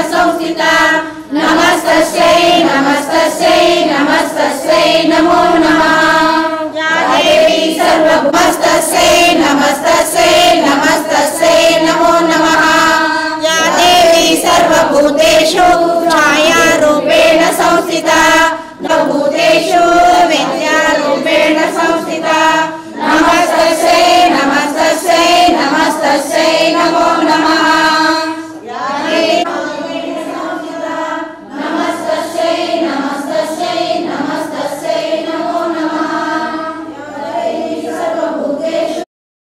संस्थिता नमस्तस्यै नमस्तस्यै नमस्तस्यै नमो नमः या देवी सर्वभूमस्तस्यै नमस्तस्यै नमस्तस्यै नमो नमः या देवी सर्वभूतेषु छायारूपेण संस्थिता भूतेषु विद्यारूपेण संस्थिता नमस्तस्यै नमस्तस्यै नमस्तस्यै नमो नमः या देवी नमस्तस्यै नमस्तस्यै नमस्तस्यै नमो नमः या देवी सर्वभूतेषु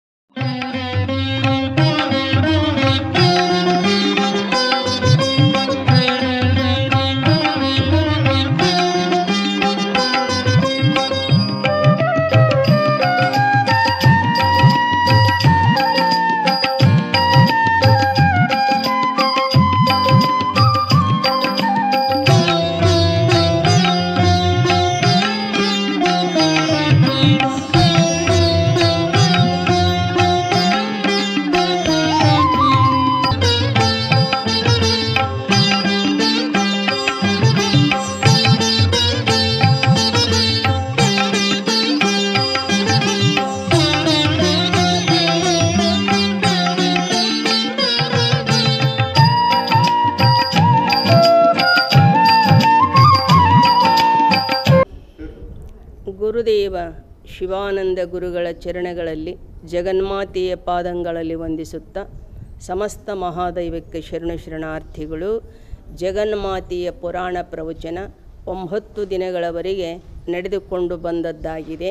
ಗುರುದೇವ ಶಿವಾನಂದ ಗುರುಗಳ ಚರಣಗಳಲ್ಲಿ ಜಗನ್ಮಾತೆಯ ಪಾದಂಗಳಲ್ಲಿ ವಂದಿಸುತ್ತಾ ಸಮಸ್ತ ಮಹಾದೈವಕ್ಕೆ ಶರಣ ಶರಣಾರ್ಥಿಗಳು ಜಗನ್ಮಾತೆಯ ಪುರಾಣ ಪ್ರವಚನ ಒಂಬತ್ತು ದಿನಗಳವರೆಗೆ ನಡೆದುಕೊಂಡು ಬಂದದ್ದಾಗಿದೆ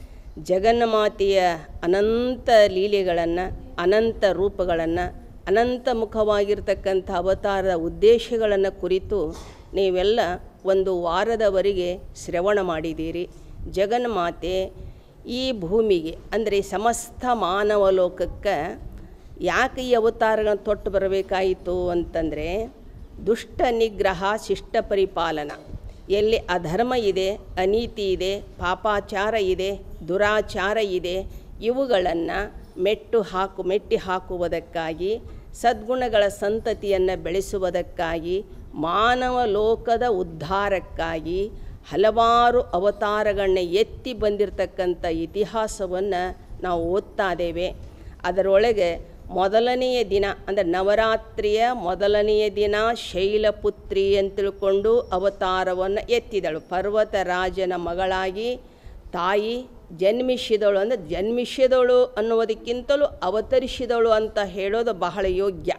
ಜಗನ್ಮಾತೆಯ ಅನಂತ ಲೀಲೆಗಳನ್ನು ಅನಂತ ರೂಪಗಳನ್ನು ಅನಂತ ಮುಖವಾಗಿರ್ತಕ್ಕಂಥ ಅವತಾರದ ಉದ್ದೇಶಗಳನ್ನು ಕುರಿತು ನೀವೆಲ್ಲ ಒಂದು ವಾರದವರೆಗೆ ಶ್ರವಣ ಮಾಡಿದ್ದೀರಿ ಜಗನ್ಮಾತೆ ಈ ಭೂಮಿಗೆ ಅಂದರೆ ಸಮಸ್ತ ಮಾನವ ಲೋಕಕ್ಕೆ ಯಾಕೆ ಈ ಅವತಾರಗಳನ್ನು ತೊಟ್ಟು ಬರಬೇಕಾಯಿತು ಅಂತಂದರೆ ದುಷ್ಟ ನಿಗ್ರಹ ಶಿಷ್ಟ ಪರಿಪಾಲನ ಎಲ್ಲಿ ಅಧರ್ಮ ಇದೆ ಅನೀತಿ ಇದೆ ಪಾಪಾಚಾರ ಇದೆ ದುರಾಚಾರ ಇದೆ ಇವುಗಳನ್ನು ಮೆಟ್ಟು ಹಾಕು ಮೆಟ್ಟಿ ಹಾಕುವುದಕ್ಕಾಗಿ ಸದ್ಗುಣಗಳ ಸಂತತಿಯನ್ನು ಬೆಳೆಸುವುದಕ್ಕಾಗಿ ಮಾನವ ಲೋಕದ ಉದ್ಧಾರಕ್ಕಾಗಿ ಹಲವಾರು ಅವತಾರಗಳನ್ನ ಎತ್ತಿ ಬಂದಿರತಕ್ಕಂಥ ಇತಿಹಾಸವನ್ನು ನಾವು ಓದ್ತಾ ಇದ್ದೇವೆ ಅದರೊಳಗೆ ಮೊದಲನೆಯ ದಿನ ಅಂದರೆ ನವರಾತ್ರಿಯ ಮೊದಲನೆಯ ದಿನ ಶೈಲಪುತ್ರಿ ಅಂತ ತಿಳ್ಕೊಂಡು ಅವತಾರವನ್ನು ಎತ್ತಿದಳು ಪರ್ವತರಾಜನ ಮಗಳಾಗಿ ತಾಯಿ ಜನ್ಮಿಸಿದಳು ಅಂದರೆ ಜನ್ಮಿಸಿದಳು ಅನ್ನುವುದಕ್ಕಿಂತಲೂ ಅವತರಿಸಿದಳು ಅಂತ ಹೇಳೋದು ಬಹಳ ಯೋಗ್ಯ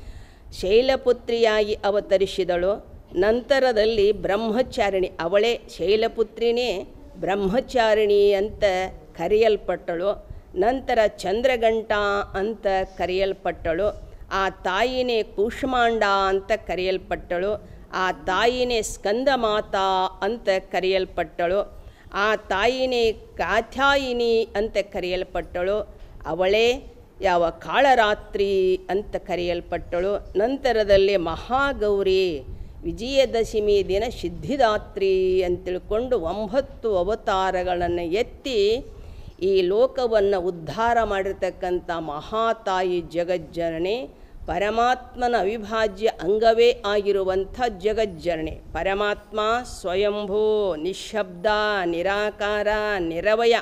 ಶೈಲಪುತ್ರಿಯಾಗಿ ಅವತರಿಸಿದಳು ನಂತರದಲ್ಲಿ ಬ್ರಹ್ಮಚಾರಿಣಿ ಅವಳೇ ಶೈಲಪುತ್ರಿನೇ ಬ್ರಹ್ಮಚಾರಿಣಿ ಅಂತ ಕರೆಯಲ್ಪಟ್ಟಳು ನಂತರ ಚಂದ್ರಗಂಟ ಅಂತ ಕರೆಯಲ್ಪಟ್ಟಳು ಆ ತಾಯಿನೇ ಕೂಷ್ಮಾಂಡ ಅಂತ ಕರೆಯಲ್ಪಟ್ಟಳು ಆ ತಾಯಿನೇ ಸ್ಕಂದಮಾತಾ ಅಂತ ಕರೆಯಲ್ಪಟ್ಟಳು ಆ ತಾಯಿನೇ ಕಾತ್ಯಾಯಿನಿ ಅಂತ ಕರೆಯಲ್ಪಟ್ಟಳು ಅವಳೇ ಯಾವ ಕಾಳರಾತ್ರಿ ಅಂತ ಕರೆಯಲ್ಪಟ್ಟಳು ನಂತರದಲ್ಲಿ ಮಹಾಗೌರಿ ವಿಜಯದಶಮಿ ದಿನ ಸಿದ್ಧಿದಾತ್ರಿ ಅಂತ ತಿಳ್ಕೊಂಡು ಒಂಬತ್ತು ಅವತಾರಗಳನ್ನು ಎತ್ತಿ ಈ ಲೋಕವನ್ನು ಉದ್ಧಾರ ಮಾಡಿರ್ತಕ್ಕಂಥ ಮಹಾತಾಯಿ ಜಗಜ್ಜನನಿ ಪರಮಾತ್ಮನ ಅವಿಭಾಜ್ಯ ಅಂಗವೇ ಆಗಿರುವಂಥ ಜಗಜ್ಜನನಿ ಪರಮಾತ್ಮ ಸ್ವಯಂಭೂ ನಿಶಬ್ದ ನಿರಾಕಾರ ನಿರವಯ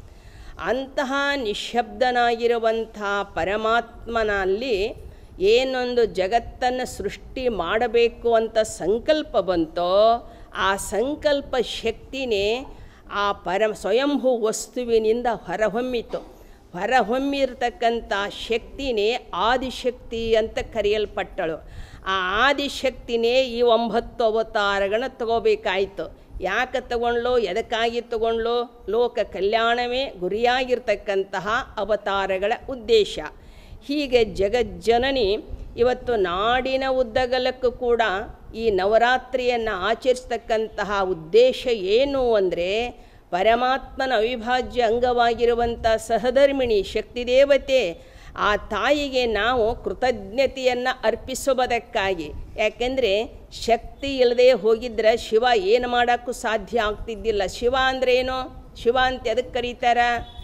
ಅಂತಹ ನಿಶಬ್ದನಾಗಿರುವಂಥ ಪರಮಾತ್ಮನಲ್ಲಿ ಏನೊಂದು ಜಗತ್ತನ್ನು ಸೃಷ್ಟಿ ಮಾಡಬೇಕು ಅಂತ ಸಂಕಲ್ಪ ಬಂತೋ ಆ ಸಂಕಲ್ಪ ಶಕ್ತಿನೇ ಆ ಪರ ಸ್ವಯಂಭೂ ವಸ್ತುವಿನಿಂದ ಹೊರಹೊಮ್ಮಿತು ಹೊರಹೊಮ್ಮಿರ್ತಕ್ಕಂಥ ಶಕ್ತಿನೇ ಆದಿಶಕ್ತಿ ಅಂತ ಕರೆಯಲ್ಪಟ್ಟಳು ಆ ಆದಿಶಕ್ತಿನೇ ಈ ಒಂಬತ್ತು ಅವತಾರಗಳನ್ನ ತಗೋಬೇಕಾಯಿತು ಯಾಕೆ ತಗೊಂಡ್ಲೋ ಎದಕ್ಕಾಗಿ ತಗೊಂಡ್ಲೋ ಲೋಕ ಕಲ್ಯಾಣವೇ ಗುರಿಯಾಗಿರ್ತಕ್ಕಂತಹ ಅವತಾರಗಳ ಉದ್ದೇಶ ಹೀಗೆ ಜಗಜ್ಜನನಿ ಇವತ್ತು ನಾಡಿನ ಉದ್ದಗಲಕ್ಕೂ ಕೂಡ ಈ ನವರಾತ್ರಿಯನ್ನು ಆಚರಿಸ್ತಕ್ಕಂತಹ ಉದ್ದೇಶ ಏನು ಅಂದರೆ ಪರಮಾತ್ಮನ ಅವಿಭಾಜ್ಯ ಅಂಗವಾಗಿರುವಂಥ ಸಹಧರ್ಮಿಣಿ ಶಕ್ತಿದೇವತೆ ಆ ತಾಯಿಗೆ ನಾವು ಕೃತಜ್ಞತೆಯನ್ನು ಅರ್ಪಿಸುವುದಕ್ಕಾಗಿ ಯಾಕೆಂದರೆ ಶಕ್ತಿ ಇಲ್ಲದೆ ಹೋಗಿದ್ರೆ ಶಿವ ಏನು ಮಾಡೋಕ್ಕೂ ಸಾಧ್ಯ ಆಗ್ತಿದ್ದಿಲ್ಲ ಶಿವ ಅಂದ್ರೆ ಏನು ಶಿವ ಅಂತ ಎದಕ್ಕೆ ಕರೀತಾರ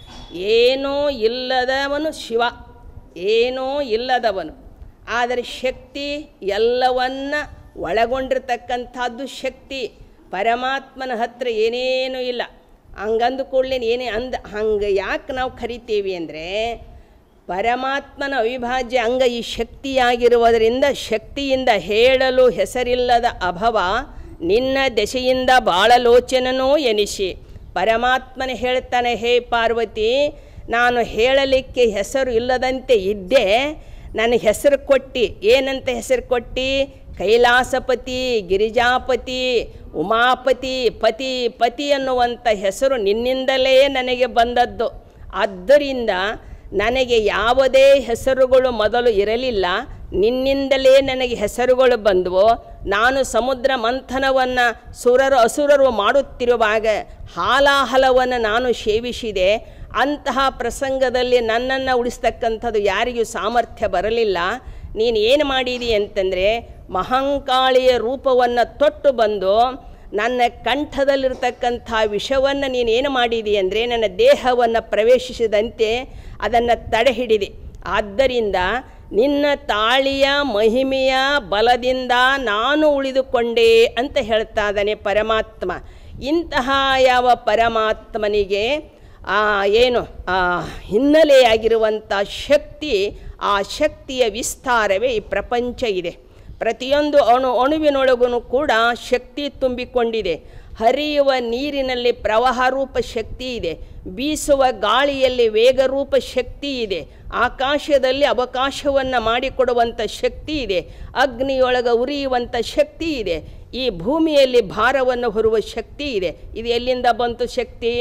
ಏನೂ ಇಲ್ಲದವನು ಶಿವ ಏನೂ ಇಲ್ಲದವನು ಆದರೆ ಶಕ್ತಿ ಎಲ್ಲವನ್ನ ಒಳಗೊಂಡಿರ್ತಕ್ಕಂಥದ್ದು ಶಕ್ತಿ ಪರಮಾತ್ಮನ ಹತ್ರ ಏನೇನೂ ಇಲ್ಲ ಹಂಗಂದು ಕೂಡಲೇ ಏನೇ ಅಂದ ಹಂಗೆ ಯಾಕೆ ನಾವು ಕರಿತೀವಿ ಅಂದರೆ ಪರಮಾತ್ಮನ ಅವಿಭಾಜ್ಯ ಅಂಗ ಈ ಶಕ್ತಿಯಾಗಿರುವುದರಿಂದ ಶಕ್ತಿಯಿಂದ ಹೇಳಲು ಹೆಸರಿಲ್ಲದ ಅಭವ ನಿನ್ನ ದೆಸೆಯಿಂದ ಬಾಳಲೋಚನನೂ ಎನಿಸಿ ಪರಮಾತ್ಮನ ಹೇಳ್ತಾನೆ ಹೇ ಪಾರ್ವತಿ ನಾನು ಹೇಳಲಿಕ್ಕೆ ಹೆಸರು ಇಲ್ಲದಂತೆ ಇದ್ದೆ ನನಗೆ ಹೆಸರು ಕೊಟ್ಟು ಏನಂತ ಹೆಸರು ಕೊಟ್ಟು ಕೈಲಾಸಪತಿ ಗಿರಿಜಾಪತಿ ಉಮಾಪತಿ ಪತಿ ಪತಿ ಅನ್ನುವಂಥ ಹೆಸರು ನಿನ್ನಿಂದಲೇ ನನಗೆ ಬಂದದ್ದು ಆದ್ದರಿಂದ ನನಗೆ ಯಾವುದೇ ಹೆಸರುಗಳು ಮೊದಲು ಇರಲಿಲ್ಲ ನಿನ್ನಿಂದಲೇ ನನಗೆ ಹೆಸರುಗಳು ಬಂದವು ನಾನು ಸಮುದ್ರ ಮಂಥನವನ್ನು ಸುರರು ಅಸುರರು ಮಾಡುತ್ತಿರುವಾಗ ಹಾಲಾಹಲವನ್ನು ನಾನು ಸೇವಿಸಿದೆ ಅಂತಹ ಪ್ರಸಂಗದಲ್ಲಿ ನನ್ನನ್ನು ಉಳಿಸ್ತಕ್ಕಂಥದ್ದು ಯಾರಿಗೂ ಸಾಮರ್ಥ್ಯ ಬರಲಿಲ್ಲ ನೀನು ಏನು ಮಾಡಿದಿ ಅಂತಂದರೆ ಮಹಂಕಾಳಿಯ ರೂಪವನ್ನು ತೊಟ್ಟು ಬಂದು ನನ್ನ ಕಂಠದಲ್ಲಿರ್ತಕ್ಕಂಥ ವಿಷವನ್ನು ನೀನೇನು ಮಾಡಿದಿ ಅಂದರೆ ನನ್ನ ದೇಹವನ್ನು ಪ್ರವೇಶಿಸಿದಂತೆ ಅದನ್ನು ತಡೆ ಹಿಡಿದೆ ಆದ್ದರಿಂದ ನಿನ್ನ ತಾಳಿಯ ಮಹಿಮೆಯ ಬಲದಿಂದ ನಾನು ಉಳಿದುಕೊಂಡೆ ಅಂತ ಹೇಳ್ತಾ ಇದ್ದಾನೆ ಪರಮಾತ್ಮ ಇಂತಹ ಯಾವ ಪರಮಾತ್ಮನಿಗೆ ಆ ಏನು ಆ ಹಿನ್ನೆಲೆಯಾಗಿರುವಂಥ ಶಕ್ತಿ ಆ ಶಕ್ತಿಯ ವಿಸ್ತಾರವೇ ಈ ಪ್ರಪಂಚ ಇದೆ ಪ್ರತಿಯೊಂದು ಅಣು ಅಣುವಿನೊಳಗೂ ಕೂಡ ಶಕ್ತಿ ತುಂಬಿಕೊಂಡಿದೆ ಹರಿಯುವ ನೀರಿನಲ್ಲಿ ಪ್ರವಾಹ ರೂಪ ಶಕ್ತಿ ಇದೆ ಬೀಸುವ ಗಾಳಿಯಲ್ಲಿ ವೇಗರೂಪ ಶಕ್ತಿ ಇದೆ ಆಕಾಶದಲ್ಲಿ ಅವಕಾಶವನ್ನು ಮಾಡಿಕೊಡುವಂಥ ಶಕ್ತಿ ಇದೆ ಅಗ್ನಿಯೊಳಗೆ ಉರಿಯುವಂಥ ಶಕ್ತಿ ಇದೆ ಈ ಭೂಮಿಯಲ್ಲಿ ಭಾರವನ್ನು ಹೊರುವ ಶಕ್ತಿ ಇದೆ ಇದು ಎಲ್ಲಿಂದ ಬಂತು ಶಕ್ತಿ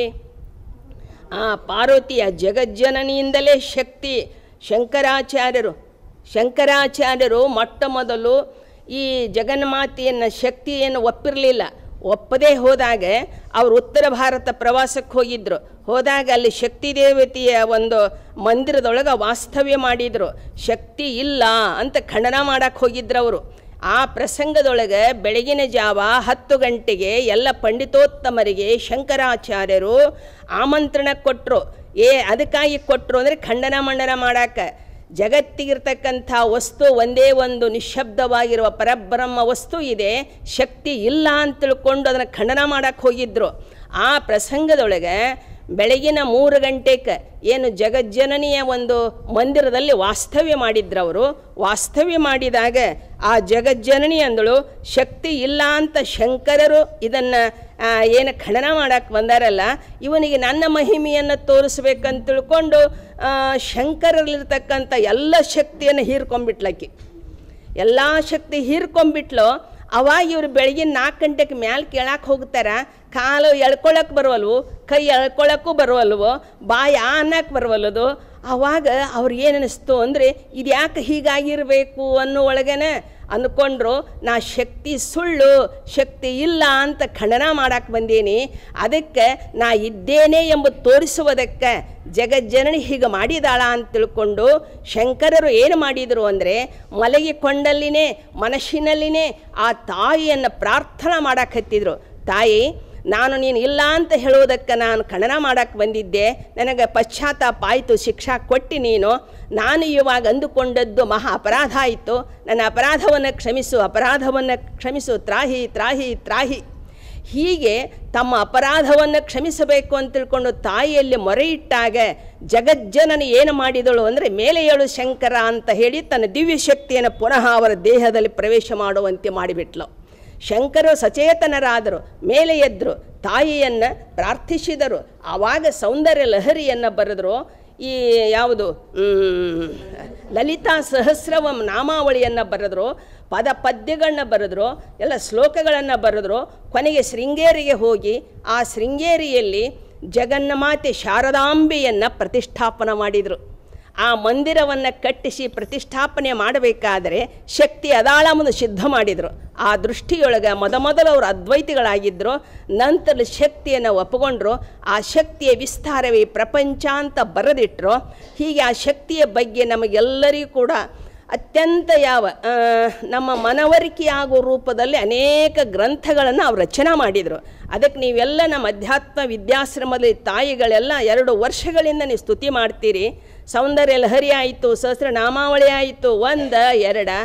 ಆ ಪಾರ್ವತಿಯ ಜಗಜ್ಜನನಿಯಿಂದಲೇ ಶಕ್ತಿ ಶಂಕರಾಚಾರ್ಯರು ಶಂಕರಾಚಾರ್ಯರು ಮೊಟ್ಟ ಮೊದಲು ಈ ಜಗನ್ಮಾತೆಯನ್ನು ಶಕ್ತಿಯನ್ನು ಒಪ್ಪಿರಲಿಲ್ಲ ಒಪ್ಪದೇ ಹೋದಾಗ ಅವರು ಉತ್ತರ ಭಾರತ ಪ್ರವಾಸಕ್ಕೆ ಹೋಗಿದ್ದರು ಹೋದಾಗ ಅಲ್ಲಿ ಶಕ್ತಿ ದೇವತೆಯ ಒಂದು ಮಂದಿರದೊಳಗೆ ವಾಸ್ತವ್ಯ ಮಾಡಿದರು ಶಕ್ತಿ ಇಲ್ಲ ಅಂತ ಖಂಡನ ಮಾಡಕ್ಕೆ ಹೋಗಿದ್ರು ಅವರು ಆ ಪ್ರಸಂಗದೊಳಗೆ ಬೆಳಗಿನ ಜಾವ ಹತ್ತು ಗಂಟೆಗೆ ಎಲ್ಲ ಪಂಡಿತೋತ್ತಮರಿಗೆ ಶಂಕರಾಚಾರ್ಯರು ಆಮಂತ್ರಣ ಕೊಟ್ಟರು ಏ ಅದಕ್ಕಾಗಿ ಕೊಟ್ಟರು ಅಂದರೆ ಖಂಡನ ಮಂಡನ ಮಾಡಕ್ಕೆ ಜಗತ್ತಿಗಿರ್ತಕ್ಕಂಥ ವಸ್ತು ಒಂದೇ ಒಂದು ನಿಶಬ್ದವಾಗಿರುವ ಪರಬ್ರಹ್ಮ ವಸ್ತು ಇದೆ ಶಕ್ತಿ ಇಲ್ಲ ಅಂತ ತಿಳ್ಕೊಂಡು ಅದನ್ನು ಖಂಡನ ಮಾಡಕ್ಕೆ ಹೋಗಿದ್ರು ಆ ಪ್ರಸಂಗದೊಳಗೆ ಬೆಳಗಿನ ಮೂರು ಗಂಟೆಗೆ ಏನು ಜಗಜ್ಜನನಿಯ ಒಂದು ಮಂದಿರದಲ್ಲಿ ವಾಸ್ತವ್ಯ ಮಾಡಿದ್ರು ಅವರು ವಾಸ್ತವ್ಯ ಮಾಡಿದಾಗ ಆ ಜಗಜ್ಜನನಿ ಅಂದಳು ಶಕ್ತಿ ಇಲ್ಲ ಅಂತ ಶಂಕರರು ಇದನ್ನು ಏನು ಖಂಡನ ಮಾಡಕ್ಕೆ ಬಂದಾರಲ್ಲ ಇವನಿಗೆ ನನ್ನ ಮಹಿಮೆಯನ್ನು ತೋರಿಸ್ಬೇಕಂತ ತಿಳ್ಕೊಂಡು ಶಂಕರಲ್ಲಿರ್ತಕ್ಕಂಥ ಎಲ್ಲ ಶಕ್ತಿಯನ್ನು ಹೀರ್ಕೊಂಬಿಟ್ಲಕ್ಕಿ ಎಲ್ಲ ಶಕ್ತಿ ಹೀರ್ಕೊಂಬಿಟ್ಲು ಅವಾಗ ಇವರು ಬೆಳಗಿನ ನಾಲ್ಕು ಗಂಟೆಗೆ ಮ್ಯಾಲೆ ಕೇಳಕ್ಕೆ ಹೋಗ್ತಾರ ಕಾಲು ಎಳ್ಕೊಳಕ್ಕೆ ಬರುವಲ್ವು ಕೈ ಎಳ್ಕೊಳಕ್ಕೂ ಬರುವಲ್ವು ಬಾಯಿ ಅನ್ನಕ್ಕೆ ಬರುವಲ್ಲದು ಆವಾಗ ಅವ್ರಿಗೆ ಏನು ಅನ್ನಿಸ್ತು ಅಂದರೆ ಇದು ಯಾಕೆ ಹೀಗಾಗಿರಬೇಕು ಅನ್ನೋ ಒಳಗೇನೆ ಅಂದ್ಕೊಂಡ್ರು ನಾ ಶಕ್ತಿ ಸುಳ್ಳು ಶಕ್ತಿ ಇಲ್ಲ ಅಂತ ಖಂಡನ ಮಾಡಕ್ಕೆ ಬಂದೀನಿ ಅದಕ್ಕೆ ನಾ ಇದ್ದೇನೆ ಎಂಬುದು ತೋರಿಸುವುದಕ್ಕೆ ಜಗಜ್ಜನನಿ ಹೀಗೆ ಮಾಡಿದಾಳ ಅಂತ ತಿಳ್ಕೊಂಡು ಶಂಕರರು ಏನು ಮಾಡಿದರು ಅಂದರೆ ಮಲಗಿಕೊಂಡಲ್ಲಿನೇ ಮನಸ್ಸಿನಲ್ಲಿನೇ ಆ ತಾಯಿಯನ್ನು ಪ್ರಾರ್ಥನಾ ಮಾಡಕ್ಕೆ ತಾಯಿ ನಾನು ನೀನು ಇಲ್ಲ ಅಂತ ಹೇಳುವುದಕ್ಕೆ ನಾನು ಖಂಡನ ಮಾಡಕ್ಕೆ ಬಂದಿದ್ದೆ ನನಗೆ ಪಶ್ಚಾತ್ತಾಪ ಆಯಿತು ಶಿಕ್ಷಾ ಕೊಟ್ಟು ನೀನು ನಾನು ಇವಾಗ ಅಂದುಕೊಂಡದ್ದು ಮಹಾ ಅಪರಾಧ ಆಯಿತು ನನ್ನ ಅಪರಾಧವನ್ನು ಕ್ಷಮಿಸು ಅಪರಾಧವನ್ನು ಕ್ಷಮಿಸು ತ್ರಾಹಿ ತ್ರಾಹಿ ತ್ರಾಹಿ ಹೀಗೆ ತಮ್ಮ ಅಪರಾಧವನ್ನು ಕ್ಷಮಿಸಬೇಕು ಅಂತ ತಿಳ್ಕೊಂಡು ತಾಯಿಯಲ್ಲಿ ಮೊರೆ ಇಟ್ಟಾಗ ಜಗಜ್ಜನನ ಏನು ಮಾಡಿದಳು ಅಂದರೆ ಮೇಲೆ ಏಳು ಶಂಕರ ಅಂತ ಹೇಳಿ ತನ್ನ ದಿವ್ಯ ಶಕ್ತಿಯನ್ನು ಪುನಃ ಅವರ ದೇಹದಲ್ಲಿ ಪ್ರವೇಶ ಮಾಡುವಂತೆ ಮಾಡಿಬಿಟ್ಲು ಶಂಕರು ಸಚೇತನರಾದರು ಮೇಲೆ ಎದ್ರು ತಾಯಿಯನ್ನು ಪ್ರಾರ್ಥಿಸಿದರು ಆವಾಗ ಸೌಂದರ್ಯ ಲಹರಿಯನ್ನು ಬರೆದರು ಈ ಯಾವುದು ಲಲಿತಾ ಸಹಸ್ರವಂ ನಾಮಾವಳಿಯನ್ನು ಬರೆದ್ರು ಪದ ಪದ್ಯಗಳನ್ನ ಬರೆದ್ರು ಎಲ್ಲ ಶ್ಲೋಕಗಳನ್ನು ಬರೆದ್ರು ಕೊನೆಗೆ ಶೃಂಗೇರಿಗೆ ಹೋಗಿ ಆ ಶೃಂಗೇರಿಯಲ್ಲಿ ಜಗನ್ನಮಾತೆ ಶಾರದಾಂಬೆಯನ್ನು ಪ್ರತಿಷ್ಠಾಪನ ಮಾಡಿದರು ಆ ಮಂದಿರವನ್ನು ಕಟ್ಟಿಸಿ ಪ್ರತಿಷ್ಠಾಪನೆ ಮಾಡಬೇಕಾದರೆ ಶಕ್ತಿ ಅದಾಳಮನ್ನು ಸಿದ್ಧ ಮಾಡಿದರು ಆ ದೃಷ್ಟಿಯೊಳಗೆ ಮೊದಮೊದಲು ಅವರು ಅದ್ವೈತಿಗಳಾಗಿದ್ದರು ನಂತರ ಶಕ್ತಿಯನ್ನು ಒಪ್ಪಿಕೊಂಡ್ರು ಆ ಶಕ್ತಿಯ ವಿಸ್ತಾರವೇ ಪ್ರಪಂಚ ಅಂತ ಬರೆದಿಟ್ಟರು ಹೀಗೆ ಆ ಶಕ್ತಿಯ ಬಗ್ಗೆ ನಮಗೆಲ್ಲರಿಗೂ ಕೂಡ ಅತ್ಯಂತ ಯಾವ ನಮ್ಮ ಮನವರಿಕೆಯಾಗುವ ರೂಪದಲ್ಲಿ ಅನೇಕ ಗ್ರಂಥಗಳನ್ನು ಅವ್ರು ರಚನೆ ಮಾಡಿದರು ಅದಕ್ಕೆ ನೀವೆಲ್ಲ ನಮ್ಮ ಅಧ್ಯಾತ್ಮ ವಿದ್ಯಾಶ್ರಮದಲ್ಲಿ ತಾಯಿಗಳೆಲ್ಲ ಎರಡು ವರ್ಷಗಳಿಂದ ನೀವು ಸ್ತುತಿ ಮಾಡ್ತೀರಿ ಸೌಂದರ್ಯ ಲಹರಿ ಆಯಿತು ಸಹಸ್ರನಾಮಾವಳಿ ಆಯಿತು ಒಂದು ಎರಡ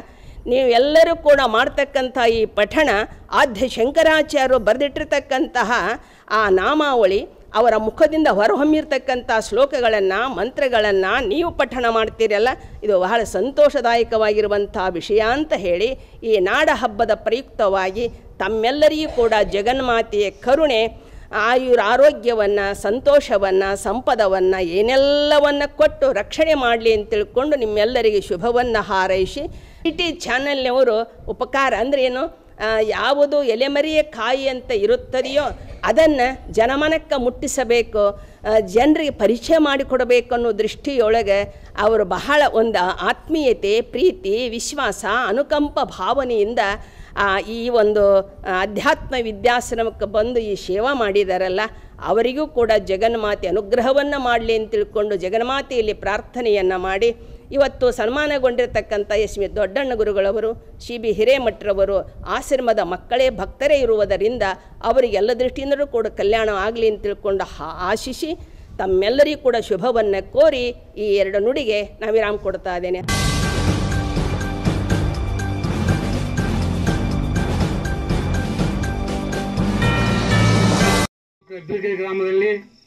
ನೀವು ಎಲ್ಲರೂ ಕೂಡ ಮಾಡ್ತಕ್ಕಂಥ ಈ ಪಠಣ ಆದ್ಯ ಶಂಕರಾಚಾರ್ಯರು ಬರೆದಿಟ್ಟಿರ್ತಕ್ಕಂತಹ ಆ ನಾಮಾವಳಿ ಅವರ ಮುಖದಿಂದ ಹೊರಹೊಮ್ಮಿರ್ತಕ್ಕಂಥ ಶ್ಲೋಕಗಳನ್ನು ಮಂತ್ರಗಳನ್ನು ನೀವು ಪಠಣ ಮಾಡ್ತೀರಲ್ಲ ಇದು ಬಹಳ ಸಂತೋಷದಾಯಕವಾಗಿರುವಂಥ ವಿಷಯ ಅಂತ ಹೇಳಿ ಈ ನಾಡ ಹಬ್ಬದ ಪ್ರಯುಕ್ತವಾಗಿ ತಮ್ಮೆಲ್ಲರಿಗೂ ಕೂಡ ಜಗನ್ಮಾತೆಯ ಕರುಣೆ ಆಯುರ ಆರೋಗ್ಯವನ್ನು ಸಂತೋಷವನ್ನು ಸಂಪದವನ್ನು ಏನೆಲ್ಲವನ್ನು ಕೊಟ್ಟು ರಕ್ಷಣೆ ಮಾಡಲಿ ಅಂತ ತಿಳ್ಕೊಂಡು ನಿಮ್ಮೆಲ್ಲರಿಗೆ ಶುಭವನ್ನು ಹಾರೈಸಿ ಟಿ ಚಾನಲ್ನವರು ಉಪಕಾರ ಅಂದ್ರೆ ಏನು ಆ, ಯಾವುದು ಎಲೆಮರಿಯ ಕಾಯಿ ಅಂತ ಇರುತ್ತದೆಯೋ ಅದನ್ನು ಜನಮನಕ್ಕೆ ಮುಟ್ಟಿಸಬೇಕು ಜನರಿಗೆ ಪರಿಚಯ ಮಾಡಿಕೊಡಬೇಕು ಅನ್ನೋ ದೃಷ್ಟಿಯೊಳಗೆ ಅವರು ಬಹಳ ಒಂದು ಆತ್ಮೀಯತೆ ಪ್ರೀತಿ ವಿಶ್ವಾಸ ಅನುಕಂಪ ಭಾವನೆಯಿಂದ ಆ, ಈ ಒಂದು ಆ, ಅಧ್ಯಾತ್ಮ ವಿದ್ಯಾಶ್ರಮಕ್ಕೆ ಬಂದು ಈ ಸೇವಾ ಮಾಡಿದಾರಲ್ಲ ಅವರಿಗೂ ಕೂಡ ಜಗನ್ಮಾತೆ ಅನುಗ್ರಹವನ್ನು ಮಾಡಲಿ ಅಂತ ತಿಳ್ಕೊಂಡು ಜಗನ್ಮಾತೆಯಲ್ಲಿ ಪ್ರಾರ್ಥನೆಯನ್ನು ಮಾಡಿ ಇವತ್ತು ಸನ್ಮಾನಗೊಂಡಿರ್ತಕ್ಕಂಥ ಎಸ್ ವಿ ದೊಡ್ಡಣ್ಣ ಗುರುಗಳವರು ಸಿ ಬಿ ಹಿರೇಮಠರವರು ಆಶ್ರಮದ ಮಕ್ಕಳೇ ಭಕ್ತರೇ ಇರುವುದರಿಂದ ಅವರಿಗೆಲ್ಲ ದೃಷ್ಟಿಯಿಂದಲೂ ಕೂಡ ಕಲ್ಯಾಣ ಆಗಲಿ ಅಂತ ತಿಳ್ಕೊಂಡು ಹಾ- ಆಶಿಸಿ ತಮ್ಮೆಲ್ಲರಿಗೂ ಕೂಡ ಶುಭವನ್ನು ಕೋರಿ ಈ ಎರಡು ನುಡಿಗೆ ನಾನು ವಿರಾಮ ಕೊಡ್ತಾ ಇದ್ದೇನೆ ಕಬ್ಬಿಗೆ ಗ್ರಾಮದಲ್ಲಿ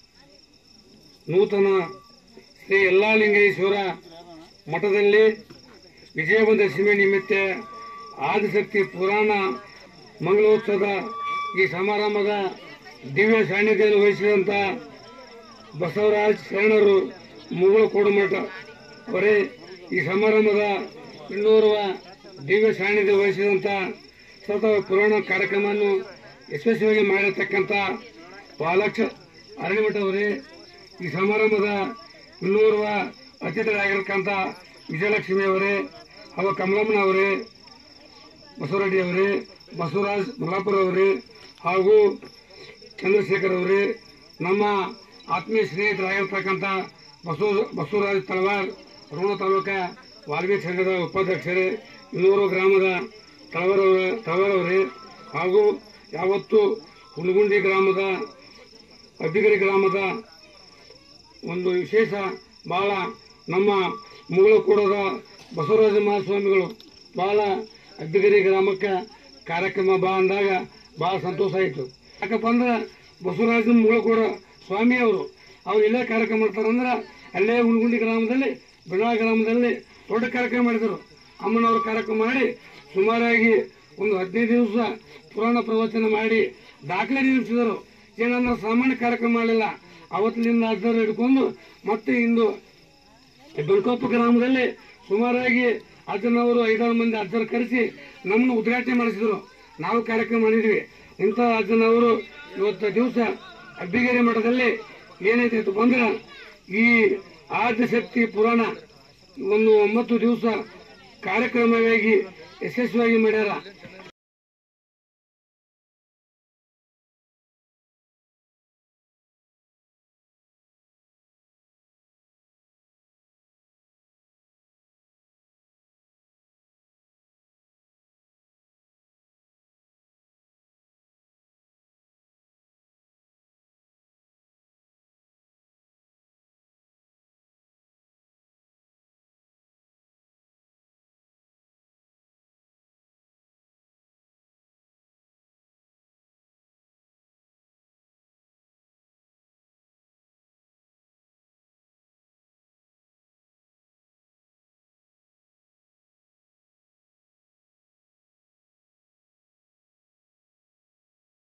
ನೂತನ ಶ್ರೀ ಯಲ್ಲಾಲಿಂಗೇಶ್ವರ ಮಠದಲ್ಲಿ ವಿಜಯದಶಮಿ ನಿಮಿತ್ತ ಆದಿಶಕ್ತಿ ಪುರಾಣ ಮಂಗಳೋತ್ಸವದ ಈ ಸಮಾರಂಭದ ದಿವ್ಯ ಸಾನ್ನಿಧ್ಯವನ್ನು ವಹಿಸಿದಂಥ ಬಸವರಾಜ್ ಶರಣರು ಮುಗುಳು ಕೋಡುಮಠ ಅವರೇ ಈ ಸಮಾರಂಭದ ಇನ್ನೋರ್ವ ದಿವ್ಯ ಸಾನ್ನಿಧ್ಯ ವಹಿಸಿದಂಥ ಸ್ವತಃ ಪುರಾಣ ಕಾರ್ಯಕ್ರಮವನ್ನು ಯಶಸ್ವಿಯಾಗಿ ಮಾಡಿರ್ತಕ್ಕಂಥ ಪಾಲಕ್ಷ ಅರಳಿಮಠ ಅವರೇ ಈ ಸಮಾರಂಭದ ಇನ್ನೋರ್ವ ಅತಿಥಿಗಳಾಗಿರ್ತಕ್ಕಂಥ ವಿಜಯಲಕ್ಷ್ಮಿ ಅವರೇ ಹಾಗೂ ಕಮಲಮ್ಮನ ಅವರೇ ಬಸವರೆಡ್ಡಿ ಅವರೇ ಬಸವರಾಜ್ ಮುಲಾಪುರ ಅವರೇ ಹಾಗೂ ಚಂದ್ರಶೇಖರ್ ಅವರೇ ನಮ್ಮ ಆತ್ಮೀಯ ಸ್ನೇಹಿತರಾಗಿರ್ತಕ್ಕಂಥ ಬಸವ ಬಸವರಾಜ್ ತಳವಾರ್ ರೋಣ ತಾಲೂಕ ವಾಲ್ಮೀಕಿ ಸಂಘದ ಉಪಾಧ್ಯಕ್ಷರೇ ಇನ್ನೂರು ಗ್ರಾಮದ ತಳವಾರ್ ಅವರ ತಳವಾರ್ ಅವರೇ ಹಾಗೂ ಯಾವತ್ತು ಹುಣಗುಂಡಿ ಗ್ರಾಮದ ಅಬ್ಬಿಗರಿ ಗ್ರಾಮದ ಒಂದು ವಿಶೇಷ ಬಹಳ ನಮ್ಮ ಮುಗಳಕೂಡದ ಬಸವರಾಜ ಮಹಾಸ್ವಾಮಿಗಳು ಬಹಳ ಅಬ್ಬಿಗರಿ ಗ್ರಾಮಕ್ಕೆ ಕಾರ್ಯಕ್ರಮ ಬಾ ಅಂದಾಗ ಬಹಳ ಸಂತೋಷ ಆಯಿತು ಯಾಕಪ್ಪ ಅಂದ್ರೆ ಬಸವರಾಜ ಮುಗಳಕೂಡ ಸ್ವಾಮಿ ಅವರು ಅವ್ರು ಇಲ್ಲೇ ಕಾರ್ಯಕ್ರಮ ಮಾಡ್ತಾರಂದ್ರೆ ಅಲ್ಲೇ ಹುಣಗುಂಡಿ ಗ್ರಾಮದಲ್ಲಿ ಬಿಡಾ ಗ್ರಾಮದಲ್ಲಿ ದೊಡ್ಡ ಕಾರ್ಯಕ್ರಮ ಮಾಡಿದರು ಅಮ್ಮನವ್ರ ಕಾರ್ಯಕ್ರಮ ಮಾಡಿ ಸುಮಾರಾಗಿ ಒಂದು ಹದಿನೈದು ದಿವಸ ಪುರಾಣ ಪ್ರವಚನ ಮಾಡಿ ದಾಖಲೆ ನಿಲ್ಲಿಸಿದರು ಏನಂದ್ರೆ ಸಾಮಾನ್ಯ ಕಾರ್ಯಕ್ರಮ ಮಾಡಲಿಲ್ಲ ಅವತ್ತಿನಿಂದ ಅಜ್ಜರು ಹಿಡ್ಕೊಂಡು ಮತ್ತೆ ಇಂದು ಬೆಳ್ಕೊಪ್ಪ ಗ್ರಾಮದಲ್ಲಿ ಸುಮಾರಾಗಿ ಅಜ್ಜನವರು ಐದಾರು ಮಂದಿ ಅಜ್ಜರು ಕರೆಸಿ ನಮ್ಮನ್ನು ಉದ್ಘಾಟನೆ ಮಾಡಿಸಿದ್ರು ನಾವು ಕಾರ್ಯಕ್ರಮ ಮಾಡಿದ್ವಿ ಇಂಥ ಅಜ್ಜನವರು ಇವತ್ತು ದಿವಸ ಅಬ್ಬಿಗೆರೆ ಮಠದಲ್ಲಿ ಏನೈತೆ ಬಂದ್ರೆ ಈ ಆದ್ಯಶಕ್ತಿ ಪುರಾಣ ಒಂದು ಒಂಬತ್ತು ದಿವಸ ಕಾರ್ಯಕ್ರಮವಾಗಿ ಯಶಸ್ವಿಯಾಗಿ ಮಾಡ್ಯಾರ